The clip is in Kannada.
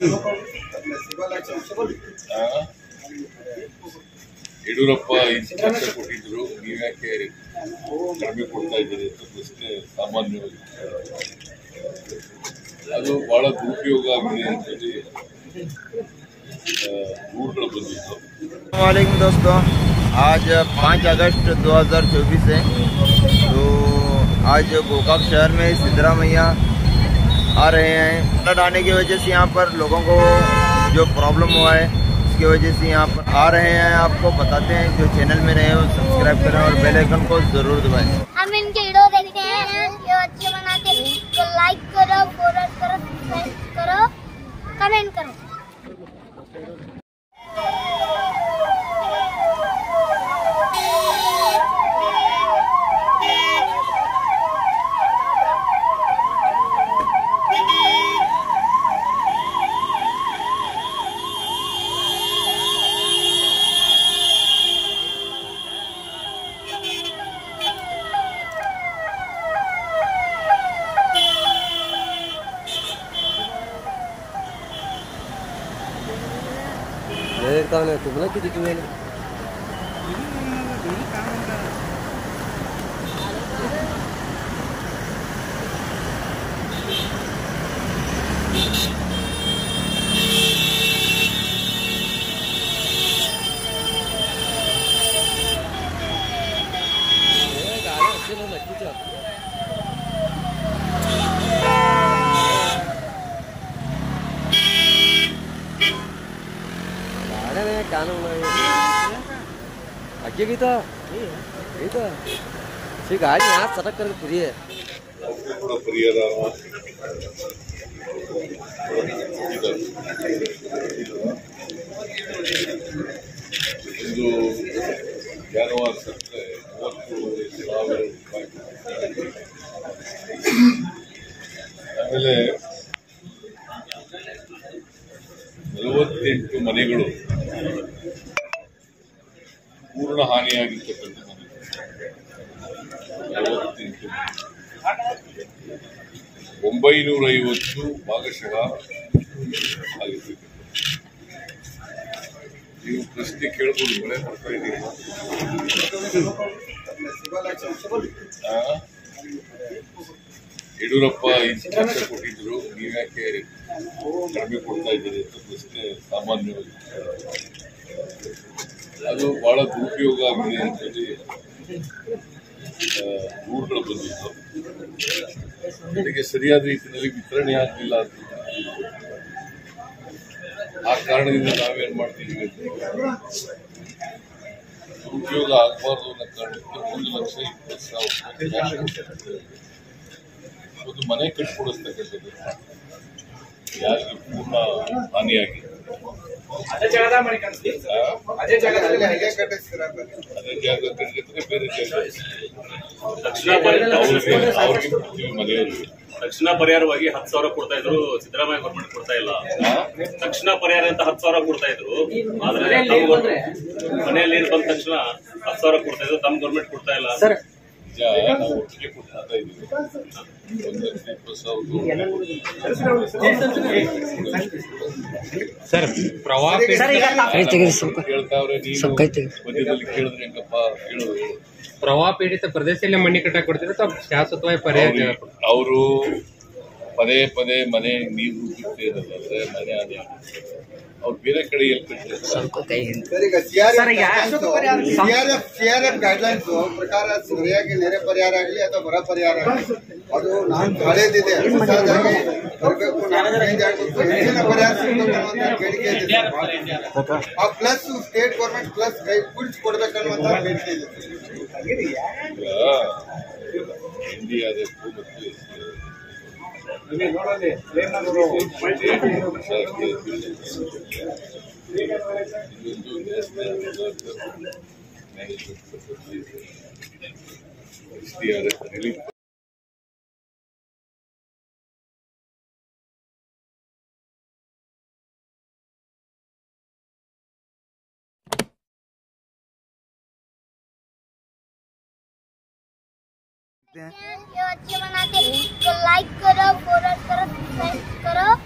ಆ? ಯಡಿಯೂರಪ್ಪ ಇಷ್ಟು ಲಕ್ಷ ಕೊಟ್ಟಿದ್ರು ನೀವ್ಯಾಕೆ ಕಡಿಮೆ ಕೊಡ್ತಾ ಇದ್ದೀರಿ ಅಂತ ಪ್ರಶ್ನೆ ಸಾಮಾನ್ಯವಾಗಿ ಅದು ಬಹಳ ದುರುಪಯೋಗ ಆಗಿದೆ ಅಂತೇಳಿ ಆ, ದೂರುಗಳು ಬಂದಿತ್ತು वालेकुम दोस्तों आज 5 अगस्त 2024 है तो आज गोकाक शहर में सिद्धरा मैया आ रहे हैं फ्लड आने की वजह से यहाँ पर लोगों को जो प्रॉब्लम हुआ है उसकी वजह से यहाँ पर आ रहे हैं आपको बताते हैं जो चैनल में रहे हो सब्सक्राइब करें और बेल आइकन को ज़रूर दबाएं हम इनके वीडियो देखते हैं जो अच्छे बनाते हैं तो लाइक करो फॉरवर्ड करो सब्सक्राइब करो कमेंट करो तुम्हाला तुम्हाला किती किती नक्कीच गाड्या नाही कानून नाही अगे गीता गीता ही गाडी आज सटक करके फ्री है ಅದಕ್ಕೂ ಕೂಡ ಪರಿಹಾರ ಇದೆ. ಒಂದು ಜಾನುವಾರು ಸತ್ತರೆ ಮೂವತ್ತು ಸಾವಿರ ರೂಪಾಯಿ ಆಮೇಲೆ ನಲವತ್ತೆಂಟು ಮನೆಗಳು ಪೂರ್ಣ ಹಾನಿಯಾಗಿರ್ತಕ್ಕಂಥ ಮನೆಗಳು ನಲವತ್ತೆಂಟು ಒಂಬೈನೂರ ಐವತ್ತು ಭಾಗಶಃ ಆಗಿರ್ತಕ್ಕಂಥ ನೀವು ಪ್ರಶ್ನೆ ಕೇಳ್ಬೋದು ಮಳೆ ಬರ್ತಾ ಇದೀರಿ ಆ? ಯಡಿಯೂರಪ್ಪ ಇಷ್ಟು ಲಕ್ಷ ಕೊಟ್ಟಿದ್ರು ನೀವ್ಯಾಕೆ ಕಡಿಮೆ ಕೊಡ್ತಾ ಇದ್ದೀರಿ ಅಂತ ಪ್ರಶ್ನೆ ಸಾಮಾನ್ಯವಾಗಿ ಅದು ಬಹಳ ದುರುಪಯೋಗ ಆಗಿದೆ ಅಂತೇಳಿ ಆ, ದೂರುಗಳು ಬಂದಿತ್ತು ಅದಕ್ಕೆ ಸರಿಯಾದ ರೀತಿಯಲ್ಲಿ ವಿತರಣೆ ಆಗಲಿಲ್ಲ ಅಂತ ಆ ಕಾರಣದಿಂದ ನಾವೇನ್ ಮಾಡ್ತೀವಿ ಅಂದ್ರೆ ದುರುಪಯೋಗ ಆಗಬಾರ್ದು ಅನ್ನೋ ಕಾರಣಕ್ಕೆ ಒಂದು ಲಕ್ಷ ಇಪ್ಪತ್ತು ಸಾವಿರ ರೂಪಾಯಿ cash ಕೊಟ್ಟಿದ್ದಾರೆ. ಒಂದು ಮನೆ ಕಟ್ಕೊಡಿಸ್ತಕ್ಕಂಥದ್ದು ಯಾರಿಗೆ ಪೂರ್ಣ ಹಾನಿಯಾಗಿ ಅದೇ ಜಾಗದಾಗ ಮಾಡಿಕೊಂಡ್ರಿ ಆ? ಅದೇ ಜಾಗದಲ್ಲಿ ಅದೇ ಜಾಗ ಕಟ್ಟಿದ್ರೆ ಬೇರೆ ಜಾಗ ತಕ್ಷಣ ಪರಿಹಾರ ಅವ್ರಿಗೆ ಅವ್ರಿಗೆ ಕೊಡ್ತೀವಿ ಮನೆಯವ್ರಿಗೆ ತಕ್ಷಣ ಪರಿಹಾರವಾಗಿ ಹತ್ತು ಸಾವಿರ ಕೊಡ್ತಾ ಇದ್ರು ಸಿದ್ದರಾಮಯ್ಯ ಗೌರ್ಮೆಂಟ್ ಕೊಡ್ತಾ ಇಲ್ಲ ತಕ್ಷಣ ಪರಿಹಾರ ಅಂತ ಹತ್ತು ಸಾವಿರ ಕೊಡ್ತಾ ಇದ್ರು ಆದ್ರೆ ತಮ್ಮ ಗೌರ್ಮೆಂಟ್ ಮನೆಯಲ್ಲಿ ನೀರು ಬಂದ ತಕ್ಷಣ ಹತ್ತು ಸಾವಿರ ಕೊಡ್ತಾ ಇದ್ರು ತಮ್ಮ ಗೌರ್ಮೆಂಟ್ ಕೊಡ್ತಾ ಇಲ್ಲ ಸರ್ ಈಗ ನಾವು ಒಟ್ಟಿಗೆ ಕೊಡ್ತಾ ಇದ್ದೀವಿ ಒಂದು ಲಕ್ಷ ಇಪ್ಪತ್ತು ಸರ್ ಪ್ರವಾಹ ಸಾವಿರ ಕೇಳ್ತಾವ್ರೆ ನೀನು ಕೈ ತೆಗಿ. ಮಧ್ಯದಲ್ಲಿ ಕೇಳಿದ್ರೆ ಹೆಂಗಪ್ಪ ಕೇಳೋದು ಪ್ರವಾಹ ಪೀಡಿತ ಪ್ರದೇಶದಲ್ಲಿ ಮಣ್ಣಿ ಕಟ್ಟಕ್ ಕೊಡ್ತೀರಾ ಅಥವಾ ಶಾಶ್ವತವಾಗಿ ಪರಿಹಾರ ಅವರು ಪದೇ ಪದೇ ಮನೆ ನೀರು ನುಗ್ಗುತ್ತೆ ಅನ್ನೋದಾದ್ರೆ ಮನೆ ಅದೇ ಅವ್ರು ಬೇರೆ ಕಡೆ ಎಲ್ಲಿ ಕಟ್ಟಿರ್ತಾರೆ ಸರ್ ಈಗ ಸಿಆರ್ಎಫ್ ಸಿಆರ್ಎಫ್ ಗೈಡ್ಲೈನ್ಸ್ ಪ್ರಕಾರ ಸರಿಯಾಗಿ ನೆರೆ ಪರಿಹಾರ ಆಗಲಿ ಅಥವಾ ಬರ ಪರಿಹಾರ ಆಗಲಿ ಅದು ನಾನು ಹಳೇದಿದೆ ಹೊಸದಾಗಿ ಬರಬೇಕು ಚೇಂಜ್ ಆಗಬೇಕು ಹೆಚ್ಚಿನ ಪರಿಹಾರ ಸಿಗ್ಬೇಕು ಅನ್ನುವಂಥ ಬೇಡಿಕೆ ಇದೆ ಸರ್. ಆ ಪ್ಲಸ್ ಸ್ಟೇಟ್ ಗೌರ್ಮೆಂಟ್ ಪ್ಲಸ್ ಕೈ ಕುಡಿಸಿ ಕೊಡ್ಬೇಕನ್ನುವಂಥ ಬೇಡಿಕೆ ಇದೆ ಸರ್. ಈಗ ಎನ್ಡಿಆರ್ಎಫ್ ಮತ್ತು ಇನ್ನೊಂದು national disaster management SDRF relief जो अच्छे बनाते हैं तो लाइक करो फॉरवर्ड करो सब्सक्राइब करो